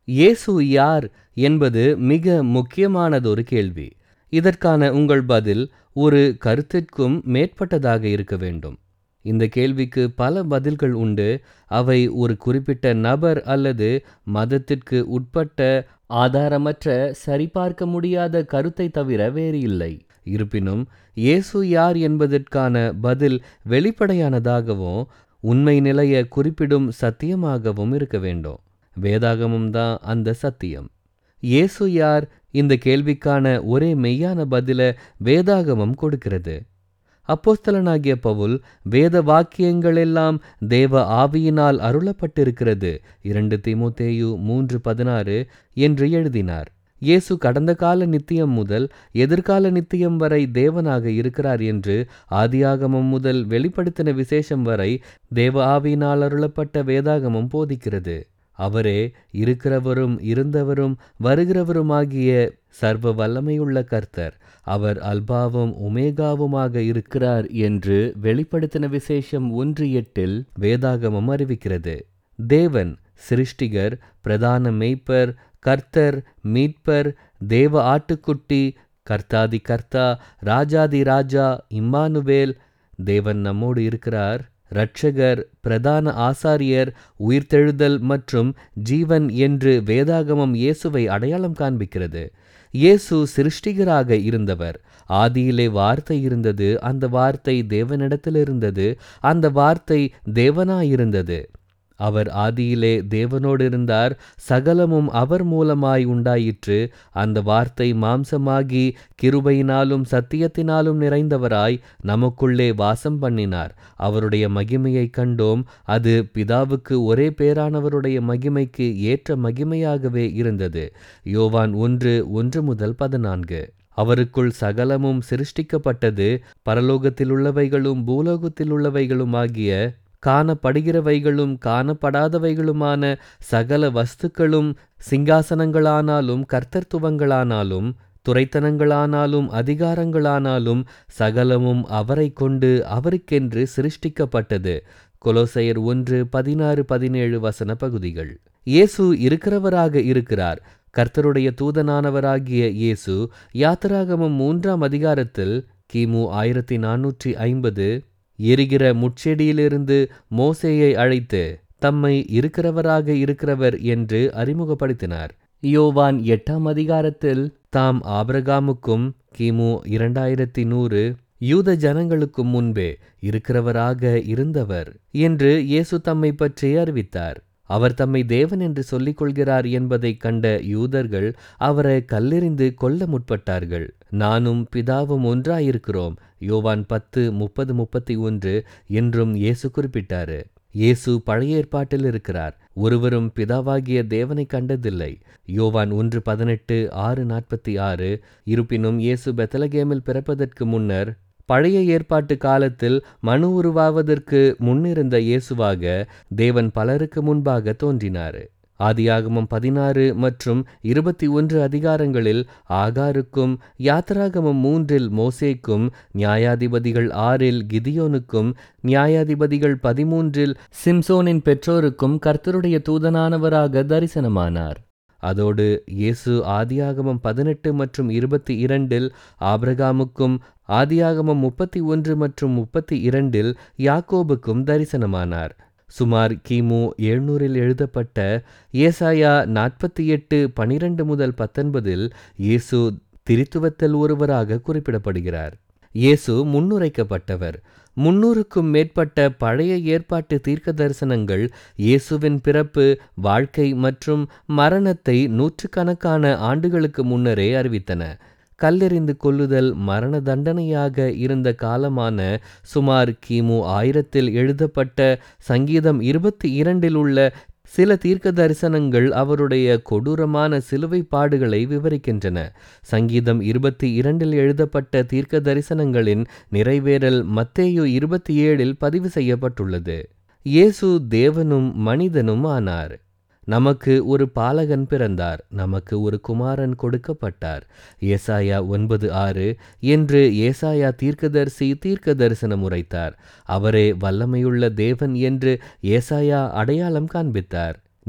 இயேசு யார் என்பது மிக முக்கியமானதொரு கேள்வி இதற்கான உங்கள் பதில் ஒரு கருத்திற்கும் மேற்பட்டதாக இருக்க வேண்டும் இந்த கேள்விக்கு பல பதில்கள் உண்டு அவை ஒரு குறிப்பிட்ட நபர் அல்லது மதத்திற்கு உட்பட்ட ஆதாரமற்ற சரிபார்க்க முடியாத கருத்தை தவிர வேறு இல்லை இருப்பினும் இயேசு யார் என்பதற்கான பதில் வெளிப்படையானதாகவும் உண்மை நிலையை குறிப்பிடும் சத்தியமாகவும் இருக்க வேண்டும் வேதாகமும் தான் அந்த சத்தியம் இயேசு யார் இந்த கேள்விக்கான ஒரே மெய்யான பதில வேதாகமம் கொடுக்கிறது அப்போஸ்தலனாகிய பவுல் வேத வாக்கியங்களெல்லாம் தேவ ஆவியினால் அருளப்பட்டிருக்கிறது இரண்டு திமுத்தேயு மூன்று பதினாறு என்று எழுதினார் இயேசு கடந்த கால நித்தியம் முதல் எதிர்கால நித்தியம் வரை தேவனாக இருக்கிறார் என்று ஆதியாகமம் முதல் வெளிப்படுத்தின விசேஷம் வரை தேவ ஆவியினால் அருளப்பட்ட வேதாகமம் போதிக்கிறது அவரே இருக்கிறவரும் இருந்தவரும் வருகிறவருமாகிய சர்வ வல்லமையுள்ள கர்த்தர் அவர் அல்பாவும் உமேகாவுமாக இருக்கிறார் என்று வெளிப்படுத்தின விசேஷம் ஒன்று எட்டில் வேதாகமம் அறிவிக்கிறது தேவன் சிருஷ்டிகர் பிரதான மெய்ப்பர் கர்த்தர் மீட்பர் தேவ ஆட்டுக்குட்டி கர்த்தாதி கர்த்தா ராஜாதி ராஜா இம்மானுவேல் தேவன் நம்மோடு இருக்கிறார் இரட்சகர் பிரதான ஆசாரியர் உயிர்த்தெழுதல் மற்றும் ஜீவன் என்று வேதாகமம் இயேசுவை அடையாளம் காண்பிக்கிறது இயேசு சிருஷ்டிகராக இருந்தவர் ஆதியிலே வார்த்தை இருந்தது அந்த வார்த்தை தேவனிடத்தில் இருந்தது அந்த வார்த்தை தேவனாயிருந்தது அவர் ஆதியிலே தேவனோடு இருந்தார் சகலமும் அவர் மூலமாய் உண்டாயிற்று அந்த வார்த்தை மாம்சமாகி கிருபையினாலும் சத்தியத்தினாலும் நிறைந்தவராய் நமக்குள்ளே வாசம் பண்ணினார் அவருடைய மகிமையை கண்டோம் அது பிதாவுக்கு ஒரே பேரானவருடைய மகிமைக்கு ஏற்ற மகிமையாகவே இருந்தது யோவான் ஒன்று ஒன்று முதல் பதினான்கு அவருக்குள் சகலமும் சிருஷ்டிக்கப்பட்டது பரலோகத்தில் உள்ளவைகளும் பூலோகத்தில் உள்ளவைகளும் ஆகிய காணப்படுகிறவைகளும் காணப்படாதவைகளுமான சகல வஸ்துக்களும் சிங்காசனங்களானாலும் கர்த்தர்த்துவங்களானாலும் துறைத்தனங்களானாலும் அதிகாரங்களானாலும் சகலமும் அவரை கொண்டு அவருக்கென்று சிருஷ்டிக்கப்பட்டது கொலோசையர் ஒன்று பதினாறு பதினேழு வசன பகுதிகள் இயேசு இருக்கிறவராக இருக்கிறார் கர்த்தருடைய தூதனானவராகிய இயேசு யாத்திராகமம் மூன்றாம் அதிகாரத்தில் கிமு ஆயிரத்தி நானூற்றி ஐம்பது எரிகிற முட்செடியிலிருந்து மோசேயை அழைத்து தம்மை இருக்கிறவராக இருக்கிறவர் என்று அறிமுகப்படுத்தினார் யோவான் எட்டாம் அதிகாரத்தில் தாம் ஆபிரகாமுக்கும் கிமு இரண்டாயிரத்தி நூறு யூத ஜனங்களுக்கும் முன்பே இருக்கிறவராக இருந்தவர் என்று இயேசு தம்மை பற்றி அறிவித்தார் அவர் தம்மை தேவன் என்று சொல்லிக் கொள்கிறார் என்பதைக் கண்ட யூதர்கள் அவரை கல்லெறிந்து கொல்ல முற்பட்டார்கள் நானும் பிதாவும் ஒன்றாயிருக்கிறோம் யோவான் பத்து முப்பது முப்பத்தி ஒன்று என்றும் இயேசு குறிப்பிட்டாரு இயேசு பழைய ஏற்பாட்டில் இருக்கிறார் ஒருவரும் பிதாவாகிய தேவனை கண்டதில்லை யோவான் ஒன்று பதினெட்டு ஆறு நாற்பத்தி ஆறு இருப்பினும் இயேசு பெத்தலகேமில் பிறப்பதற்கு முன்னர் பழைய ஏற்பாட்டு காலத்தில் மனு உருவாவதற்கு முன்னிருந்த இயேசுவாக தேவன் பலருக்கு முன்பாக தோன்றினார் ஆதியாகமம் பதினாறு மற்றும் இருபத்தி ஒன்று அதிகாரங்களில் ஆகாருக்கும் யாத்திராகமம் மூன்றில் மோசேக்கும் நியாயாதிபதிகள் ஆறில் கிதியோனுக்கும் நியாயாதிபதிகள் பதிமூன்றில் சிம்சோனின் பெற்றோருக்கும் கர்த்தருடைய தூதனானவராக தரிசனமானார் அதோடு இயேசு ஆதியாகமம் பதினெட்டு மற்றும் இருபத்தி இரண்டில் ஆபிரகாமுக்கும் ஆதியாகமம் முப்பத்தி ஒன்று மற்றும் முப்பத்தி இரண்டில் யாக்கோபுக்கும் தரிசனமானார் சுமார் கிமு எழுநூறில் எழுதப்பட்ட ஏசாயா நாற்பத்தி எட்டு பனிரெண்டு முதல் பத்தொன்பதில் இயேசு திரித்துவத்தில் ஒருவராக குறிப்பிடப்படுகிறார் இயேசு முன்னுரைக்கப்பட்டவர் முன்னூறுக்கும் மேற்பட்ட பழைய ஏற்பாட்டு தீர்க்க தரிசனங்கள் இயேசுவின் பிறப்பு வாழ்க்கை மற்றும் மரணத்தை நூற்றுக்கணக்கான ஆண்டுகளுக்கு முன்னரே அறிவித்தன கல்லெறிந்து கொல்லுதல் மரண தண்டனையாக இருந்த காலமான சுமார் கிமு ஆயிரத்தில் எழுதப்பட்ட சங்கீதம் இருபத்தி இரண்டில் உள்ள சில தீர்க்க தரிசனங்கள் அவருடைய கொடூரமான சிலுவை பாடுகளை விவரிக்கின்றன சங்கீதம் இருபத்தி இரண்டில் எழுதப்பட்ட தீர்க்க தரிசனங்களின் நிறைவேறல் மத்தேயு இருபத்தி ஏழில் பதிவு செய்யப்பட்டுள்ளது இயேசு தேவனும் மனிதனும் ஆனார் நமக்கு ஒரு பாலகன் பிறந்தார் நமக்கு ஒரு குமாரன் கொடுக்கப்பட்டார் ஏசாயா ஒன்பது ஆறு என்று ஏசாயா தீர்க்கதரிசி தீர்க்க தரிசனம் உரைத்தார் அவரே வல்லமையுள்ள தேவன் என்று ஏசாயா அடையாளம் காண்பித்தார்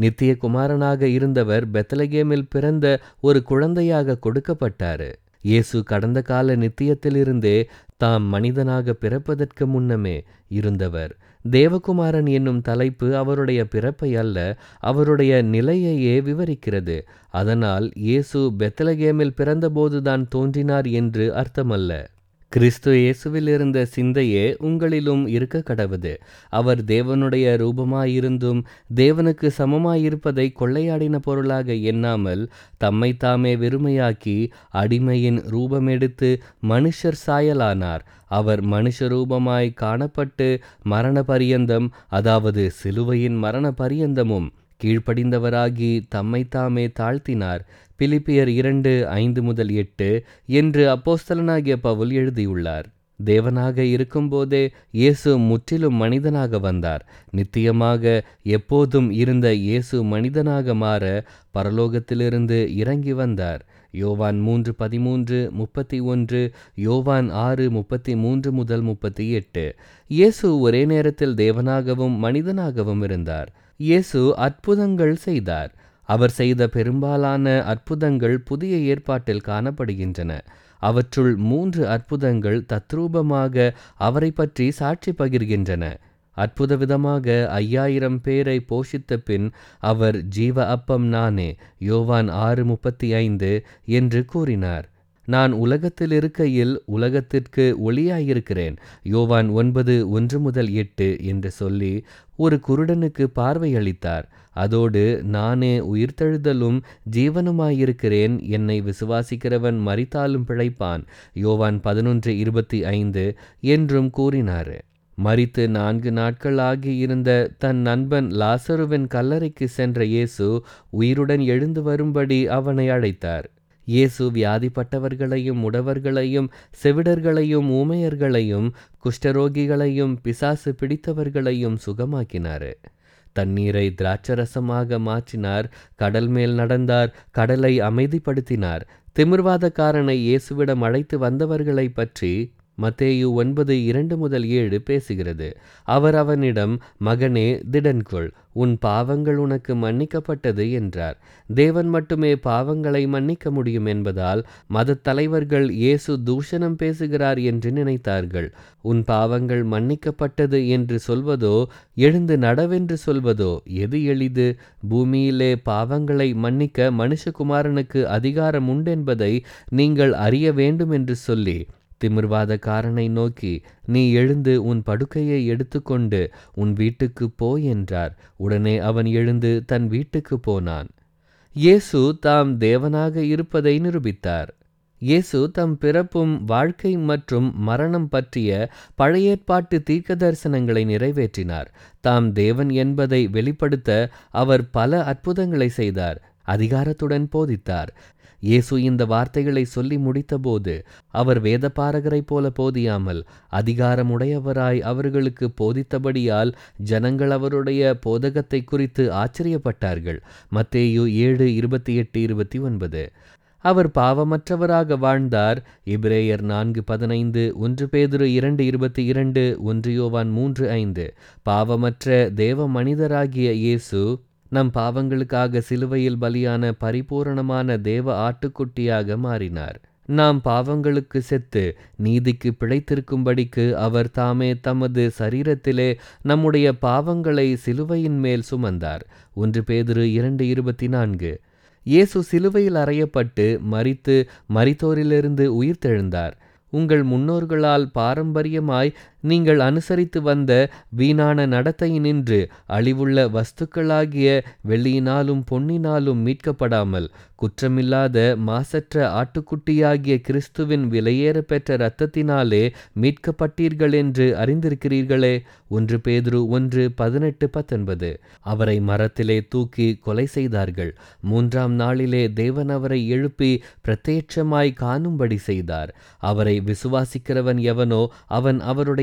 நித்திய குமாரனாக இருந்தவர் பெத்தலகேமில் பிறந்த ஒரு குழந்தையாக கொடுக்கப்பட்டாரு இயேசு கடந்த கால நித்தியத்திலிருந்தே தாம் மனிதனாக பிறப்பதற்கு முன்னமே இருந்தவர் தேவகுமாரன் என்னும் தலைப்பு அவருடைய பிறப்பை அல்ல அவருடைய நிலையையே விவரிக்கிறது அதனால் இயேசு பெத்தலகேமில் பிறந்தபோதுதான் தோன்றினார் என்று அர்த்தமல்ல கிறிஸ்து இயேசுவில் இருந்த சிந்தையே உங்களிலும் இருக்க கடவுது அவர் தேவனுடைய ரூபமாயிருந்தும் தேவனுக்கு சமமாயிருப்பதை கொள்ளையாடின பொருளாக எண்ணாமல் தம்மை தாமே வெறுமையாக்கி அடிமையின் ரூபமெடுத்து மனுஷர் சாயலானார் அவர் மனுஷ ரூபமாய் காணப்பட்டு மரண பரியந்தம் அதாவது சிலுவையின் மரண பரியந்தமும் கீழ்ப்படிந்தவராகி தம்மைத்தாமே தாழ்த்தினார் பிலிப்பியர் இரண்டு ஐந்து முதல் எட்டு என்று அப்போஸ்தலனாகிய பவுல் எழுதியுள்ளார் தேவனாக இருக்கும்போதே இயேசு முற்றிலும் மனிதனாக வந்தார் நித்தியமாக எப்போதும் இருந்த இயேசு மனிதனாக மாற பரலோகத்திலிருந்து இறங்கி வந்தார் யோவான் மூன்று பதிமூன்று முப்பத்தி ஒன்று யோவான் ஆறு முப்பத்தி மூன்று முதல் முப்பத்தி எட்டு இயேசு ஒரே நேரத்தில் தேவனாகவும் மனிதனாகவும் இருந்தார் இயேசு அற்புதங்கள் செய்தார் அவர் செய்த பெரும்பாலான அற்புதங்கள் புதிய ஏற்பாட்டில் காணப்படுகின்றன அவற்றுள் மூன்று அற்புதங்கள் தத்ரூபமாக அவரை பற்றி சாட்சி பகிர்கின்றன அற்புத விதமாக ஐயாயிரம் பேரை போஷித்த பின் அவர் ஜீவ அப்பம் நானே யோவான் ஆறு முப்பத்தி ஐந்து என்று கூறினார் நான் உலகத்தில் இருக்கையில் உலகத்திற்கு ஒளியாயிருக்கிறேன் யோவான் ஒன்பது ஒன்று முதல் எட்டு என்று சொல்லி ஒரு குருடனுக்கு பார்வையளித்தார் அதோடு நானே உயிர்த்தெழுதலும் ஜீவனுமாயிருக்கிறேன் என்னை விசுவாசிக்கிறவன் மறித்தாலும் பிழைப்பான் யோவான் பதினொன்று இருபத்தி ஐந்து என்றும் கூறினார் மறித்து நான்கு நாட்கள் ஆகியிருந்த தன் நண்பன் லாசருவின் கல்லறைக்கு சென்ற இயேசு உயிருடன் எழுந்து வரும்படி அவனை அழைத்தார் இயேசு வியாதிப்பட்டவர்களையும் முடவர்களையும் செவிடர்களையும் ஊமையர்களையும் குஷ்டரோகிகளையும் பிசாசு பிடித்தவர்களையும் சுகமாக்கினார் தண்ணீரை திராட்சரசமாக மாற்றினார் கடல் மேல் நடந்தார் கடலை அமைதிப்படுத்தினார் திமிர்வாதக்காரனை இயேசுவிடம் அழைத்து வந்தவர்களை பற்றி மத்தேயு ஒன்பது இரண்டு முதல் ஏழு பேசுகிறது அவர் அவனிடம் மகனே திடன்கொள் உன் பாவங்கள் உனக்கு மன்னிக்கப்பட்டது என்றார் தேவன் மட்டுமே பாவங்களை மன்னிக்க முடியும் என்பதால் மத தலைவர்கள் இயேசு தூஷணம் பேசுகிறார் என்று நினைத்தார்கள் உன் பாவங்கள் மன்னிக்கப்பட்டது என்று சொல்வதோ எழுந்து நடவென்று சொல்வதோ எது எளிது பூமியிலே பாவங்களை மன்னிக்க மனுஷகுமாரனுக்கு அதிகாரம் உண்டென்பதை நீங்கள் அறிய வேண்டும் என்று சொல்லி திமிர்வாதக்காரனை நோக்கி நீ எழுந்து உன் படுக்கையை எடுத்துக்கொண்டு உன் வீட்டுக்கு போ என்றார் உடனே அவன் எழுந்து தன் வீட்டுக்கு போனான் இயேசு தாம் தேவனாக இருப்பதை நிரூபித்தார் இயேசு தம் பிறப்பும் வாழ்க்கை மற்றும் மரணம் பற்றிய பழைய ஏற்பாட்டு தீர்க்க தரிசனங்களை நிறைவேற்றினார் தாம் தேவன் என்பதை வெளிப்படுத்த அவர் பல அற்புதங்களை செய்தார் அதிகாரத்துடன் போதித்தார் இயேசு இந்த வார்த்தைகளை சொல்லி முடித்தபோது அவர் வேதபாரகரைப் போல போதியாமல் அதிகாரமுடையவராய் அவர்களுக்கு போதித்தபடியால் ஜனங்கள் அவருடைய போதகத்தை குறித்து ஆச்சரியப்பட்டார்கள் மத்தேயு ஏழு இருபத்தி எட்டு இருபத்தி ஒன்பது அவர் பாவமற்றவராக வாழ்ந்தார் இப்ரேயர் நான்கு பதினைந்து ஒன்று பேதுரு இரண்டு இருபத்தி இரண்டு ஒன்று யோவான் மூன்று ஐந்து பாவமற்ற தேவ மனிதராகிய இயேசு நம் பாவங்களுக்காக சிலுவையில் பலியான பரிபூரணமான தேவ ஆட்டுக்குட்டியாக மாறினார் நாம் பாவங்களுக்கு செத்து நீதிக்கு பிழைத்திருக்கும்படிக்கு அவர் தாமே தமது சரீரத்திலே நம்முடைய பாவங்களை சிலுவையின் மேல் சுமந்தார் ஒன்று பேதிரு இரண்டு இருபத்தி நான்கு இயேசு சிலுவையில் அறையப்பட்டு மறித்து மரித்தோரிலிருந்து உயிர்த்தெழுந்தார் உங்கள் முன்னோர்களால் பாரம்பரியமாய் நீங்கள் அனுசரித்து வந்த வீணான நடத்தையினின்று அழிவுள்ள வஸ்துக்களாகிய வெள்ளியினாலும் பொன்னினாலும் மீட்கப்படாமல் குற்றமில்லாத மாசற்ற ஆட்டுக்குட்டியாகிய கிறிஸ்துவின் விலையேற பெற்ற இரத்தத்தினாலே மீட்கப்பட்டீர்கள் என்று அறிந்திருக்கிறீர்களே ஒன்று பேதுரு ஒன்று பதினெட்டு பத்தொன்பது அவரை மரத்திலே தூக்கி கொலை செய்தார்கள் மூன்றாம் நாளிலே தேவன் அவரை எழுப்பி பிரத்யட்சமாய் காணும்படி செய்தார் அவரை விசுவாசிக்கிறவன் எவனோ அவன் அவருடைய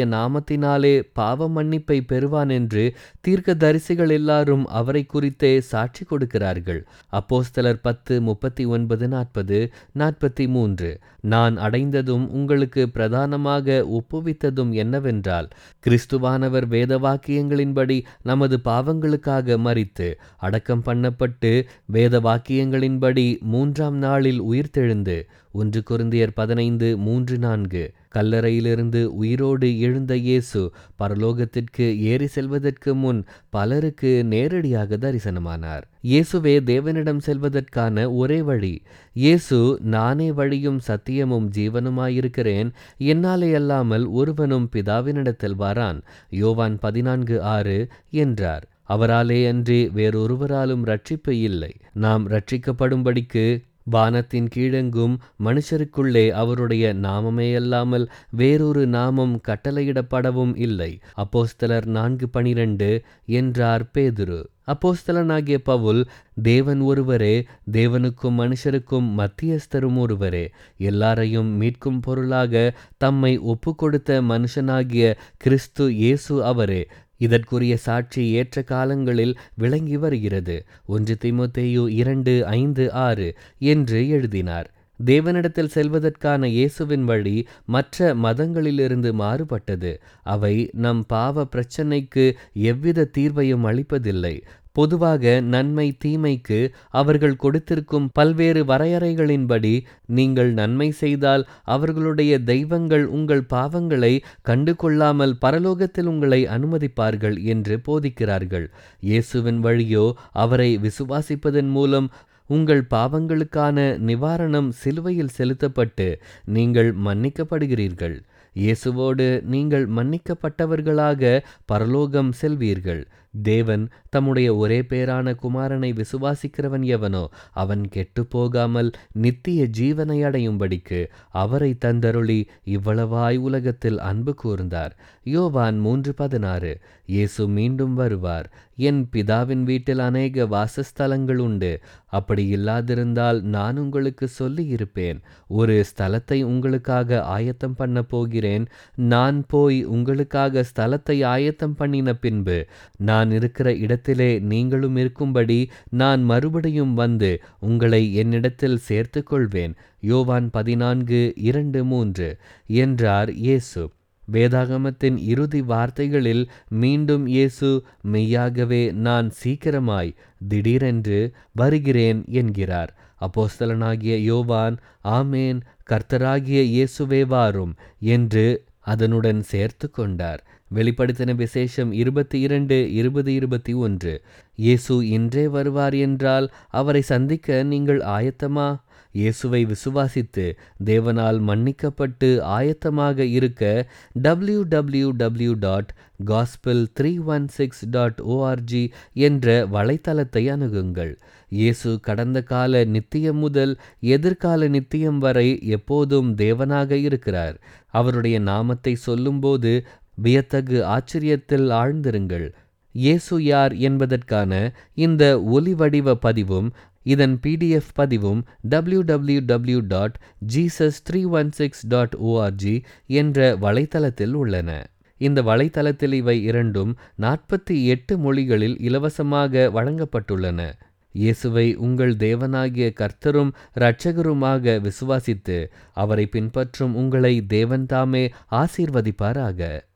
தம்முடைய நாமத்தினாலே பாவ மன்னிப்பை பெறுவான் என்று தீர்க்க தரிசிகள் எல்லாரும் அவரை குறித்தே சாட்சி கொடுக்கிறார்கள் அப்போஸ்தலர் பத்து முப்பத்தி ஒன்பது நாற்பது நாற்பத்தி மூன்று நான் அடைந்ததும் உங்களுக்கு பிரதானமாக ஒப்புவித்ததும் என்னவென்றால் கிறிஸ்துவானவர் வேத வாக்கியங்களின்படி நமது பாவங்களுக்காக மறித்து அடக்கம் பண்ணப்பட்டு வேத வாக்கியங்களின்படி மூன்றாம் நாளில் உயிர்த்தெழுந்து ஒன்று குருந்தியர் பதினைந்து மூன்று நான்கு கல்லறையிலிருந்து உயிரோடு எழுந்த இயேசு பரலோகத்திற்கு ஏறி செல்வதற்கு முன் பலருக்கு நேரடியாக தரிசனமானார் இயேசுவே தேவனிடம் செல்வதற்கான ஒரே வழி இயேசு நானே வழியும் சத்தியமும் ஜீவனுமாயிருக்கிறேன் என்னாலே அல்லாமல் ஒருவனும் பிதாவினிடத்தில் வாரான் யோவான் பதினான்கு ஆறு என்றார் அவராலே அன்றி வேறொருவராலும் ரட்சிப்பு இல்லை நாம் ரட்சிக்கப்படும்படிக்கு வானத்தின் கீழெங்கும் மனுஷருக்குள்ளே அவருடைய நாமமேயல்லாமல் வேறொரு நாமம் கட்டளையிடப்படவும் இல்லை அப்போஸ்தலர் நான்கு பனிரெண்டு என்றார் பேதுரு அப்போஸ்தலனாகிய பவுல் தேவன் ஒருவரே தேவனுக்கும் மனுஷருக்கும் மத்தியஸ்தரும் ஒருவரே எல்லாரையும் மீட்கும் பொருளாக தம்மை ஒப்புக்கொடுத்த மனுஷனாகிய கிறிஸ்து இயேசு அவரே இதற்குரிய சாட்சி ஏற்ற காலங்களில் விளங்கி வருகிறது ஒன்று திமுத்தேயு இரண்டு ஐந்து ஆறு என்று எழுதினார் தேவனிடத்தில் செல்வதற்கான இயேசுவின் வழி மற்ற மதங்களிலிருந்து மாறுபட்டது அவை நம் பாவ பிரச்சனைக்கு எவ்வித தீர்வையும் அளிப்பதில்லை பொதுவாக நன்மை தீமைக்கு அவர்கள் கொடுத்திருக்கும் பல்வேறு வரையறைகளின்படி நீங்கள் நன்மை செய்தால் அவர்களுடைய தெய்வங்கள் உங்கள் பாவங்களை கண்டு கொள்ளாமல் பரலோகத்தில் உங்களை அனுமதிப்பார்கள் என்று போதிக்கிறார்கள் இயேசுவின் வழியோ அவரை விசுவாசிப்பதன் மூலம் உங்கள் பாவங்களுக்கான நிவாரணம் சிலுவையில் செலுத்தப்பட்டு நீங்கள் மன்னிக்கப்படுகிறீர்கள் இயேசுவோடு நீங்கள் மன்னிக்கப்பட்டவர்களாக பரலோகம் செல்வீர்கள் தேவன் தம்முடைய ஒரே பேரான குமாரனை விசுவாசிக்கிறவன் எவனோ அவன் கெட்டு போகாமல் நித்திய ஜீவனை அடையும்படிக்கு அவரை தந்தருளி இவ்வளவாய் உலகத்தில் அன்பு கூர்ந்தார் யோவான் மூன்று பதினாறு இயேசு மீண்டும் வருவார் என் பிதாவின் வீட்டில் அநேக வாசஸ்தலங்கள் உண்டு அப்படி இல்லாதிருந்தால் நான் உங்களுக்கு சொல்லியிருப்பேன் ஒரு ஸ்தலத்தை உங்களுக்காக ஆயத்தம் பண்ண போகிறேன் நான் போய் உங்களுக்காக ஸ்தலத்தை ஆயத்தம் பண்ணின பின்பு நான் இருக்கிற இடத்திலே நீங்களும் இருக்கும்படி நான் மறுபடியும் வந்து உங்களை என்னிடத்தில் சேர்த்து கொள்வேன் யோவான் பதினான்கு இரண்டு மூன்று என்றார் இயேசு வேதாகமத்தின் இறுதி வார்த்தைகளில் மீண்டும் இயேசு மெய்யாகவே நான் சீக்கிரமாய் திடீரென்று வருகிறேன் என்கிறார் அப்போஸ்தலனாகிய யோவான் ஆமேன் கர்த்தராகிய இயேசுவே வாரும் என்று அதனுடன் சேர்த்து கொண்டார் வெளிப்படுத்தின விசேஷம் இருபத்தி இரண்டு இருபது இருபத்தி ஒன்று இயேசு இன்றே வருவார் என்றால் அவரை சந்திக்க நீங்கள் ஆயத்தமா இயேசுவை விசுவாசித்து தேவனால் மன்னிக்கப்பட்டு ஆயத்தமாக இருக்க W W W dot gospel three one six dot O R G என்ற வலைத்தளத்தை அணுகுங்கள் இயேசு கடந்த கால நித்தியம் முதல் எதிர்கால நித்தியம் வரை எப்போதும் தேவனாக இருக்கிறார் அவருடைய நாமத்தை சொல்லும்போது வியத்தகு ஆச்சரியத்தில் ஆழ்ந்திருங்கள் இயேசு யார் என்பதற்கான இந்த ஒலி வடிவ பதிவும் இதன் பிடிஎஃப் பதிவும் W W W dot Jesus three one six dot O R G என்ற வலைத்தளத்தில் உள்ளன இந்த வலைத்தளத்தில் இவை இரண்டும் நாற்பத்தி எட்டு மொழிகளில் இலவசமாக வழங்கப்பட்டுள்ளன இயேசுவை உங்கள் தேவனாகிய கர்த்தரும் இரட்சகருமாக விசுவாசித்து அவரை பின்பற்றும் உங்களை தேவன் தாமே ஆசீர்வதிப்பாராக